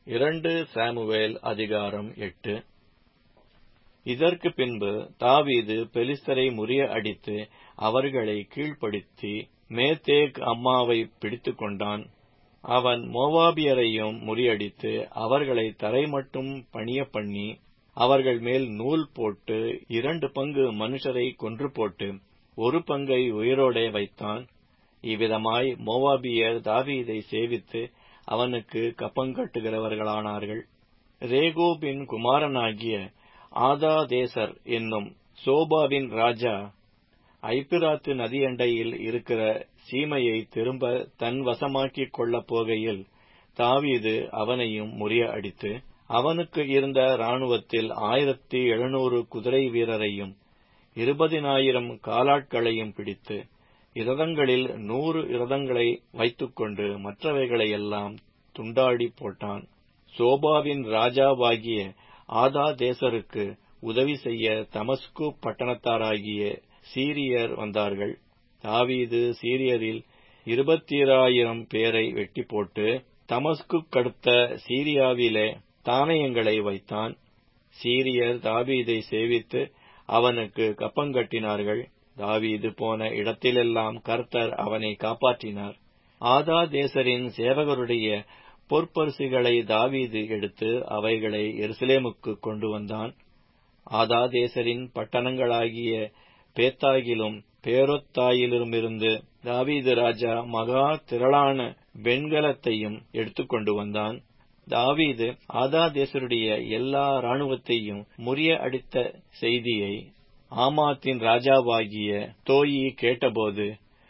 இரண்டு சாமுவேல் அதிகாரம் எட்டு இதற்கு பின்பு தாவீது பெலிஸ்தரை முறிய அடித்து அவர்களை கீழ்ப்படுத்தி மேத்தேக் அம்மாவை பிடித்துக் கொண்டான் அவன் மோவாபியரையும் முறியடித்து அவர்களை தரைமட்டும் பணிய பண்ணி அவர்கள் மேல் நூல் போட்டு இரண்டு பங்கு மனுஷரை கொன்று போட்டு ஒரு பங்கை உயிரோடே வைத்தான் இவ்விதமாய் மோவாபியர் தாவீதை சேவித்து அவனுக்கு கப்பங்கட்டுகிறவர்களானார்கள் ரேகோபின் குமாரனாகிய ஆதாதேசர் என்னும் சோபாவின் ராஜா ஐப்பிராத்து நதியண்டையில் இருக்கிற சீமையை திரும்ப தன் வசமாக்கிக் கொள்ளப் போகையில் தாவீது அவனையும் முறிய அடித்து அவனுக்கு இருந்த இராணுவத்தில் ஆயிரத்தி எழுநூறு குதிரை வீரரையும் இருபதினாயிரம் காலாட்களையும் பிடித்து இரதங்களில் நூறு இரதங்களை வைத்துக்கொண்டு மற்றவைகளையெல்லாம் துண்டாடி போட்டான் சோபாவின் ராஜாவாகிய ஆதாதேசருக்கு உதவி செய்ய தமஸ்கு பட்டணத்தாராகிய சீரியர் வந்தார்கள் தாவீது சீரியரில் இருபத்தீராயிரம் பேரை வெட்டி போட்டு தமஸ்கு கடுத்த சீரியாவிலே தானியங்களை வைத்தான் சீரியர் தாவீதை சேவித்து அவனுக்கு கப்பங்கட்டினார்கள் தாவீது போன இடத்திலெல்லாம் கர்த்தர் அவனை காப்பாற்றினார் ஆதாதேசரின் சேவகருடைய பொற்பரிசுகளை தாவீது எடுத்து அவைகளை எருசலேமுக்கு கொண்டு வந்தான் ஆதாதேசரின் பட்டணங்களாகிய பேத்தாகிலும் பேரொத்தாயிலுமிருந்து தாவீது ராஜா மகா திரளான வெண்கலத்தையும் எடுத்துக்கொண்டு வந்தான் தாவீது ஆதாதேசருடைய எல்லா இராணுவத்தையும் முறிய அடித்த செய்தியை ஆமாத்தின் ராஜாவாகிய தோயி கேட்டபோது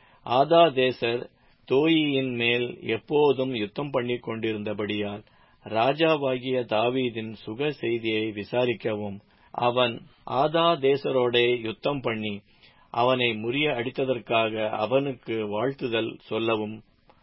ஆதாதேசர் தோயியின் மேல் எப்போதும் யுத்தம் பண்ணிக் கொண்டிருந்தபடியால் ராஜாவாகிய தாவீதின் சுக செய்தியை விசாரிக்கவும் அவன் ஆதாதேசரோடே யுத்தம் பண்ணி அவனை முறிய அடித்ததற்காக அவனுக்கு வாழ்த்துதல் சொல்லவும்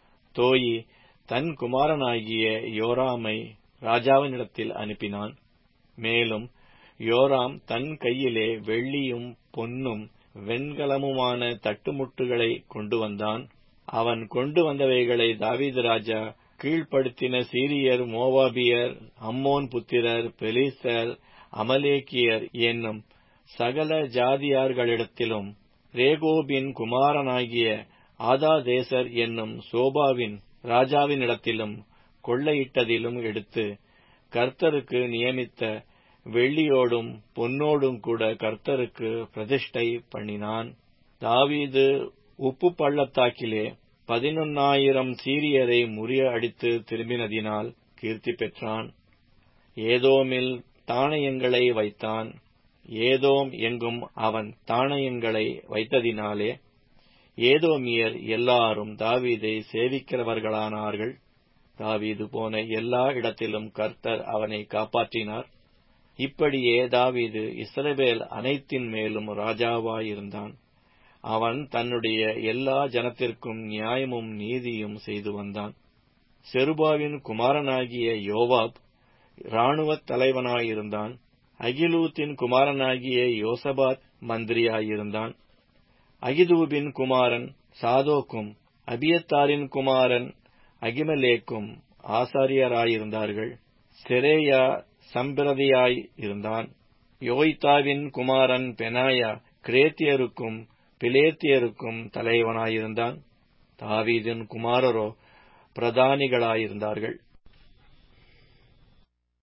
தோயி தன் குமாரனாகிய யோராமை ராஜாவினிடத்தில் அனுப்பினான் மேலும் யோராம் தன் கையிலே வெள்ளியும் பொன்னும் வெண்கலமுமான தட்டுமுட்டுகளை கொண்டு வந்தான் அவன் கொண்டு வந்தவைகளை தாவீது ராஜா கீழ்ப்படுத்தின சீரியர் மோவாபியர் அம்மோன் புத்திரர் பெலிஸ்தர் அமலேக்கியர் என்னும் சகல ஜாதியார்களிடத்திலும் ரேகோபின் குமாரனாகிய ஆதாதேசர் என்னும் சோபாவின் ராஜாவினிடத்திலும் கொள்ளையிட்டதிலும் எடுத்து கர்த்தருக்கு நியமித்த வெள்ளியோடும் பொன்னோடும் கூட கர்த்தருக்கு பிரதிஷ்டை பண்ணினான் தாவீது உப்பு பள்ளத்தாக்கிலே பதினொன்னாயிரம் சீரியரை முறிய அடித்து திரும்பினதினால் கீர்த்தி பெற்றான் ஏதோமில் தானயங்களை வைத்தான் ஏதோம் எங்கும் அவன் தானயங்களை வைத்ததினாலே ஏதோமியர் எல்லாரும் தாவீதை சேவிக்கிறவர்களானார்கள் தாவீது போன எல்லா இடத்திலும் கர்த்தர் அவனை காப்பாற்றினார் இப்படியே தாவீது இஸ்ரவேல் அனைத்தின் மேலும் ராஜாவாயிருந்தான் அவன் தன்னுடைய எல்லா ஜனத்திற்கும் நியாயமும் நீதியும் செய்து வந்தான் செருபாவின் குமாரனாகிய யோவாப் இராணுவத் தலைவனாயிருந்தான் அகிலூத்தின் குமாரனாகிய யோசபாத் மந்திரியாயிருந்தான் அகிதூபின் குமாரன் சாதோக்கும் அபியத்தாரின் குமாரன் அகிமலேக்கும் ஆசாரியராயிருந்தார்கள் செரேயா சம்பிரதியாய் இருந்தான் யோய்தாவின் குமாரன் பெனாயா கிரேத்தியருக்கும் பிலேத்தியருக்கும் தலைவனாயிருந்தான் தாவீதின் குமாரரோ பிரதானிகளாயிருந்தார்கள்